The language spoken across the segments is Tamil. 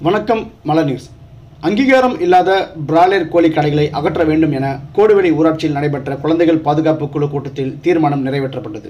வணக்கம் மலர் நியூஸ் அங்கீகாரம் இல்லாத பிராய்லர் கோழி கடைகளை அகற்ற வேண்டும் என கோடுவெளி ஊராட்சியில் நடைபெற்ற குழந்தைகள் பாதுகாப்பு குழு கூட்டத்தில் தீர்மானம் நிறைவேற்றப்பட்டது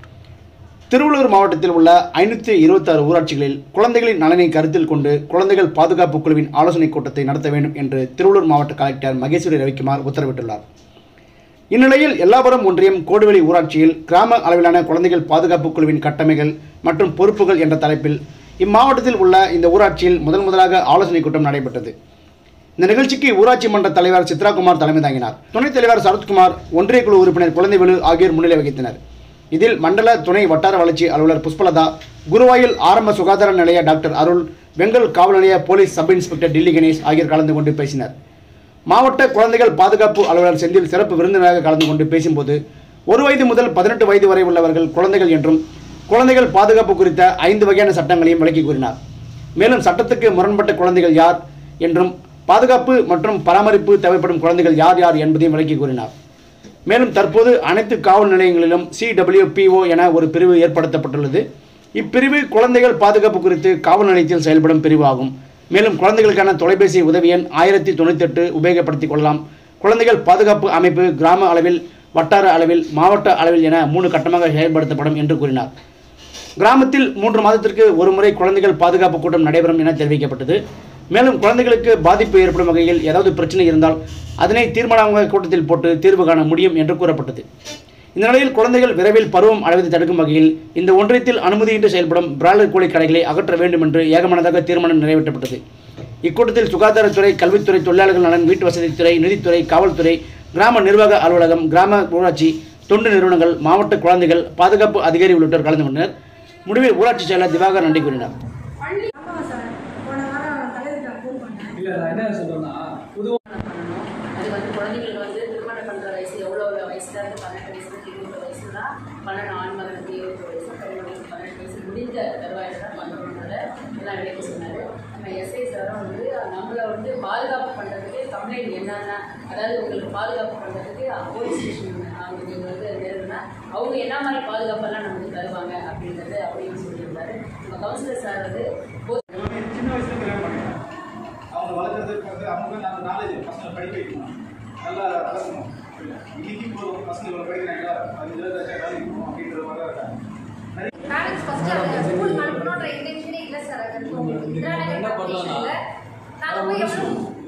திருவள்ளூர் மாவட்டத்தில் உள்ள ஐநூற்றி இருபத்தாறு ஊராட்சிகளில் குழந்தைகளின் நலனை கருத்தில் கொண்டு குழந்தைகள் பாதுகாப்பு குழுவின் ஆலோசனைக் கூட்டத்தை நடத்த வேண்டும் என்று திருவள்ளூர் மாவட்ட கலெக்டர் மகேஸ்வரி ரவிக்குமார் உத்தரவிட்டுள்ளார் இந்நிலையில் எல்லாபுரம் ஒன்றியம் கோடுவெளி ஊராட்சியில் கிராம அளவிலான குழந்தைகள் பாதுகாப்பு குழுவின் கட்டமைகள் மற்றும் பொறுப்புகள் என்ற தலைப்பில் இம்மாவட்டத்தில் உள்ள இந்த ஊராட்சியில் முதன் முதலாக ஆலோசனைக் கூட்டம் நடைபெற்றது இந்த நிகழ்ச்சிக்கு ஊராட்சி மன்ற தலைவர் சித்ராகுமார் தலைமை தாங்கினார் துணைத் தலைவர் சரத்குமார் ஒன்றிய குழு உறுப்பினர் குழந்தைவேலு ஆகியோர் முன்னிலை வகித்தனர் இதில் மண்டல துணை வட்டார வளர்ச்சி அலுவலர் புஷ்பலதா குருவாயில் ஆரம்ப சுகாதார நிலைய டாக்டர் அருள் வெங்கல் காவல் நிலைய police sub inspector Dilli Ganesh ஆகியோர் கலந்து கொண்டு பேசினர் மாவட்ட குழந்தைகள் பாதுகாப்பு அலுவலர் செந்தில் சிறப்பு விருந்தினராக கலந்து கொண்டு பேசும்போது ஒரு வயது முதல் பதினெட்டு வயது வரை உள்ளவர்கள் குழந்தைகள் என்றும் குழந்தைகள் பாதுகாப்பு குறித்த ஐந்து வகையான சட்டங்களையும் விளக்கி கூறினார் மேலும் சட்டத்துக்கு முரண்பட்ட குழந்தைகள் யார் என்றும் பாதுகாப்பு மற்றும் பராமரிப்பு தேவைப்படும் குழந்தைகள் யார் யார் என்பதையும் விளக்கி கூறினார் மேலும் தற்போது அனைத்து காவல் நிலையங்களிலும் சிடபிள்யூபிஓ என ஒரு பிரிவு ஏற்படுத்தப்பட்டுள்ளது இப்பிரிவு குழந்தைகள் பாதுகாப்பு குறித்து காவல் நிலையத்தில் செயல்படும் பிரிவு ஆகும் மேலும் குழந்தைகளுக்கான தொலைபேசி உதவி எண் ஆயிரத்தி தொண்ணூத்தெட்டு உபயோகப்படுத்திக் கொள்ளலாம் குழந்தைகள் பாதுகாப்பு அமைப்பு கிராம அளவில் வட்டார அளவில் மாவட்ட அளவில் என மூணு கட்டமாக செயல்படுத்தப்படும் என்று கூறினார் கிராமத்தில் மூன்று மாதத்திற்கு ஒரு முறை குழந்தைகள் பாதுகாப்பு கூட்டம் நடைபெறும் என தெரிவிக்கப்பட்டது மேலும் குழந்தைகளுக்கு பாதிப்பு ஏற்படும் வகையில் ஏதாவது பிரச்சனை இருந்தால் அதனை தீர்மானமாக கூட்டத்தில் போட்டு தீர்வு காண முடியும் என்று கூறப்பட்டது இந்த நிலையில் குழந்தைகள் விரைவில் பருவம் அடைவதை தடுக்கும் வகையில் இந்த ஒன்றியத்தில் அனுமதியின்றி செயல்படும் பிராய்லர் கோழி கடைகளை அகற்ற வேண்டும் என்று ஏகமனதாக தீர்மானம் நிறைவேற்றப்பட்டது இக்கூட்டத்தில் சுகாதாரத்துறை கல்வித்துறை தொழிலாளர்கள் நலன் வீட்டு வசதித்துறை நிதித்துறை காவல்துறை கிராம நிர்வாக அலுவலகம் கிராம ஊராட்சி தொண்டு நிறுவனங்கள் மாவட்ட குழந்தைகள் பாதுகாப்பு அதிகாரி உள்ளிட்டோர் கலந்து கொண்டனர் முடிவில் ஊராட்சி செயலர் திவாகர் நன்றி கூறினார் ஆமாம் சார் போன வாரம் தலைவர்கிட்ட ஃபோன் பண்ணேன் இல்லை நான் என்ன சொல்கிறேன்னா பொதுவாக பண்ணணும் அது வந்து குழந்தைங்களுக்கு வந்து திருமணம் பண்ணுற வயசு எவ்வளோ வயசுல இருந்து பன்னெண்டு வயசுல இருபது வயசுனா பண்ணணும் ஆண் மகனுக்கு இருபது வயசு பெண்களுக்கு பன்னெண்டு வயசு முடிந்த தருவாயில் தான் பண்ணணுன்றத எல்லாம் எடுக்க சொன்னார் நம்ம எஸ்ஐ சாரும் வந்து நம்மளை வந்து பாதுகாப்பு பண்ணுறதுக்கு கம்ப்ளைண்ட் என்னென்ன அதாவது உங்களுக்கு பாதுகாப்பு பண்ணுறதுக்கு போலீஸ் ஸ்டேஷன் அவங்க நீங்கள் வந்து நேருன்னா அவங்க என்ன மாதிரி பாதுகாப்பெல்லாம் நமக்கு தருவாங்க அப்படின்றது அப்படின்னு சொல்லியிருந்தாரு நம்ம கவுன்சிலர் சார் வந்து போஸ்ட் எல்லாமே சின்ன வயசுல கல்யாணம் பண்ணிட்டாங்க அவங்க வளர்க்குறதுக்கு வந்து அவங்க நம்ம நாலேஜ் பசங்களை படிக்க வைக்கணும் நல்லா வளர்க்கணும் இன்னைக்கு இப்போ பசங்க இவ்வளோ படிக்கிறாங்களா அது இருபதாச்சா வேலைக்கு போகணும் அப்படின்ற மாதிரி தான் இருக்காங்க பேரண்ட்ஸ் ஃபர்ஸ்ட் அதை ஸ்கூலுக்கு அனுப்பணுன்ற இன்டென்ஷனே இல்லை சார் அது உங்களுக்கு இந்திரா நகர் என்ன பண்ணலாம்னா, அப்ளிகேஷனில் நாங்கள் போய் எவ்வளோ